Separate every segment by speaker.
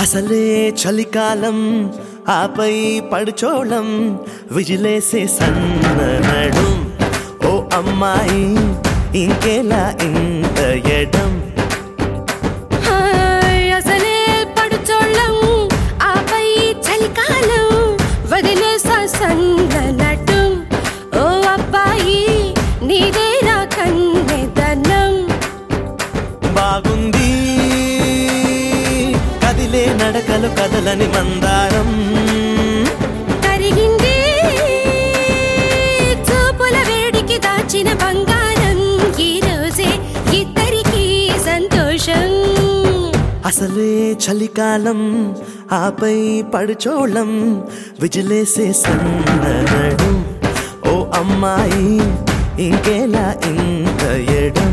Speaker 1: అసలే చలికాలం ఆపై పడుచోళం విజిలేసే సన్ననడు ఓ అమ్మాయి ఇంకెలా ఇంత ఎడం
Speaker 2: హాయ్ అసలే పడుచోళ్ళం ఆపై చలికాలం వదిలేసా సంగనటం ఓ అబ్బాయి నీదేరా కన్నెదనం
Speaker 1: బాగుంది కదిలే నడకలు కదలని మందారం
Speaker 2: కరిగింది చూపుల వేడికి దాచిన బంగారం ఈ రోజే ఇద్దరికి సంతోషం
Speaker 1: అసలే చలికాలం ఆపై పడుచోళం విజిలేసే సన్ననడు ఓ అమ్మాయి ఇంకెలా ఇంత ఎడం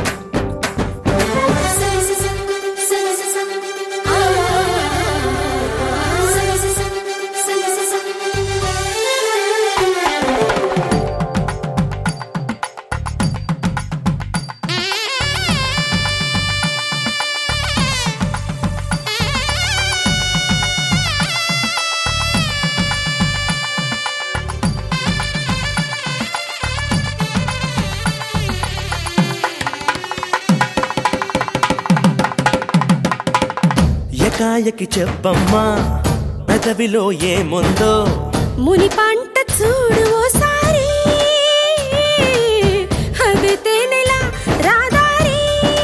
Speaker 1: ఎకాయకి చెప్పమ్మా పెదవిలో ఏముందో
Speaker 2: ముని పంట చూడు ఓసారి అది తేనెలా రాదారి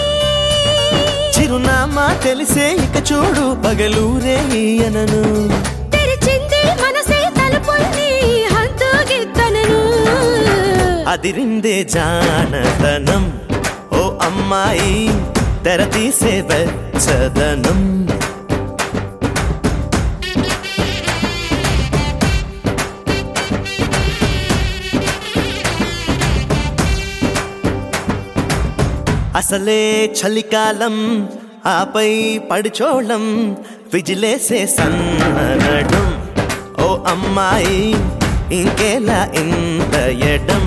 Speaker 1: చిరునామా తెలిసే ఇక చూడు పగలూరే ఈయనను
Speaker 2: తెరిచింది మనసే తలుపుల్ని హంతుగిద్దనను
Speaker 1: అదిరిందే జానతనం ఓ అమ్మాయి తెర తీసే వెచ్చదనం అసలే చలికాలం ఆపై పడిచోళం విజిలేసే సన్ననడం ఓ అమ్మాయి ఇంకెలా ఇంత ఎడం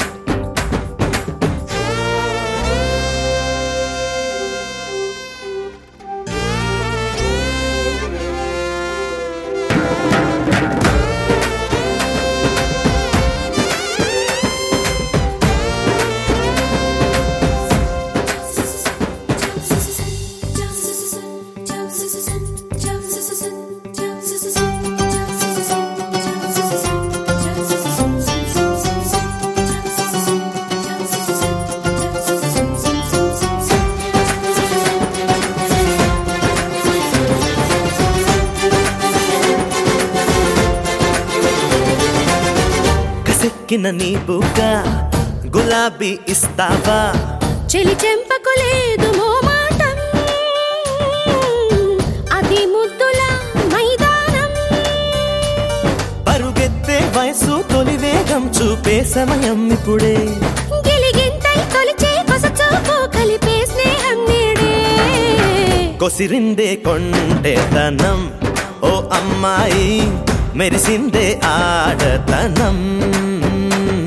Speaker 1: కసెక్కిన నీ బుగ్గ గులాబీ ఇస్తావా
Speaker 2: చెలి చెంపకు లేదు మోమాటం అది ముద్దుల మైదానం
Speaker 1: పరుగెత్తే వయసు తొలి వేగం చూపే సమయం ఇప్పుడే
Speaker 2: గిలిగింతై కొలిచే కొసచూపు కలిపే స్నేహం నేడే
Speaker 1: కొసిరిందే కొంటెతనం ఓ అమ్మాయి మెరిసిందే ఆడతనం